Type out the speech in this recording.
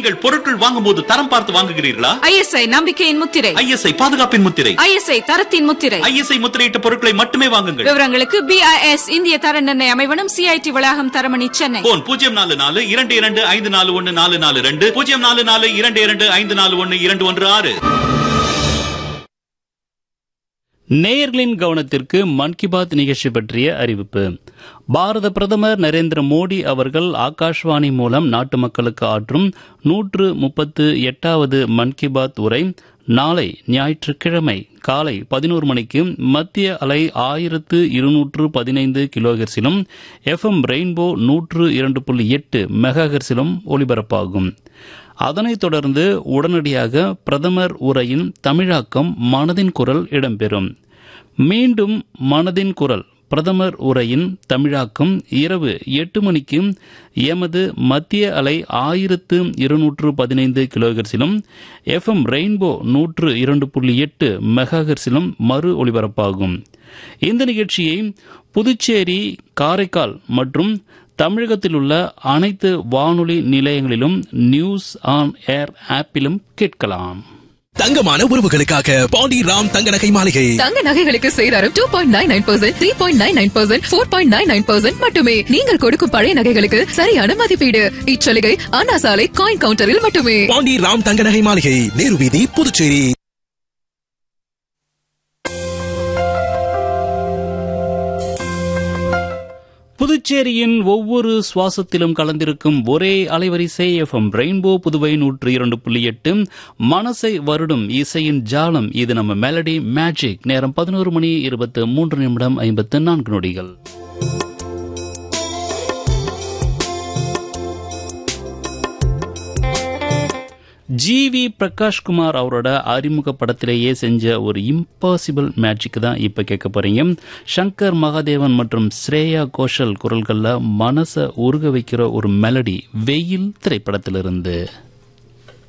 நீங்கள் பொருட்கள் வாங்கும் போது தரம் பார்த்து வாங்குகிறீர்களா ஐஎஸ்ஐ நம்பிக்கையின் முத்திரை ஐஎஸ்ஐ பாதுகாப்பின் முத்திரை ஐஎஸ்ஐ தரத்தின் முத்திரை ஐஎஸ்ஐ முத்திரையிட்ட பொருட்களை மட்டுமே வாங்குங்கள் விவரங்களுக்கு பிஐஎஸ் இந்திய தர நிர்ணய அமைவனம் சிஐடி வளாகம் தரமணி சென்னை போன் பூஜ்ஜியம் நாலு நாலு இரண்டு இரண்டு ஐந்து நாலு ஒன்னு நாலு நாலு ரெண்டு பூஜ்ஜியம் நாலு நாலு இரண்டு இரண்டு ஐந்து நாலு ஒன்னு இரண்டு ஒன்று ஆறு நேயர்களின் கவனத்திற்கு மன் கி பாத் நிகழ்ச்சி பற்றிய அறிவிப்பு பாரத பிரதமர் நரேந்திர மோடி அவர்கள் ஆகாஷ்வாணி மூலம் நாட்டு மக்களுக்கு ஆற்றும் நூற்று முப்பத்து எட்டாவது மன் கி பாத் உரை நாளை ஞாயிற்றுக்கிழமை காலை பதினோரு மணிக்கு மத்திய அலை ஆயிரத்து இருநூற்று பதினைந்து கிலோஹெர்ஸிலும் எஃப்எம் ரெயின்போ நூற்று இரண்டு புள்ளி எட்டு மெகாஹெர்ஸிலும் ஒலிபரப்பாகும் அதனைத் தொடர்ந்து உடனடியாக பிரதமர் உரையின் தமிழாக்கம் மனதின் குரல் இடம்பெறும் மீண்டும் மனதின் குரல் பிரதமர் உரையின் தமிழாக்கம் இரவு எட்டு மணிக்கு எமது மத்திய அலை ஆயிரத்து இருநூற்று பதினைந்து கிலோஹெர்ஸிலும் எஃப்எம் ரெயின்போ நூற்று இரண்டு புள்ளி எட்டு மெகாஹெர்ஸிலும் மறு ஒலிபரப்பாகும் இந்த நிகழ்ச்சியை புதுச்சேரி காரைக்கால் மற்றும் தமிழகத்தில் உள்ள அனைத்து வானொலி நிலையங்களிலும் நியூஸ் ஆன் ஏர் ஆப்பிலும் கேட்கலாம் தங்கமான உறவுகளுக்காக பாண்டி ராம் தங்க நகை மாளிகை தங்க நகைகளுக்கு சேதாரம் two point nine nine percent three point nine nine percent four point nine nine percent மட்டுமே நீங்கள் கொடுக்கும் பழைய நகைகளுக்கு சரியான மதிப்பீடு இச்சலுகை அண்ணா சாலை காயின் கவுண்டரில் மட்டுமே பாண்டி ராம் தங்க நகை மாளிகை நேரு வீதி புதுச்சேரி புதுச்சேரியின் ஒவ்வொரு சுவாசத்திலும் கலந்திருக்கும் ஒரே அலைவரிசை எஃப்எம் ரெயின்போ புதுவை நூற்று இரண்டு புள்ளி எட்டு மனசை வருடும் இசையின் ஜாலம் இது நம்ம மெலடி மேஜிக் நேரம் பதினோரு மணி இருபத்து மூன்று நிமிடம் ஐம்பத்து நான்கு நொடிகள் ஜி வி பிரகாஷ்குமார் அவரோட அறிமுக படத்திலேயே செஞ்ச ஒரு இம்பாசிபிள் மேஜிக் தான் இப்ப கேட்க போறீங்க சங்கர் மகாதேவன் மற்றும் ஸ்ரேயா கோஷல் குரல்கள்ல மனச உருக வைக்கிற ஒரு மெலடி வெயில் திரைப்படத்திலிருந்து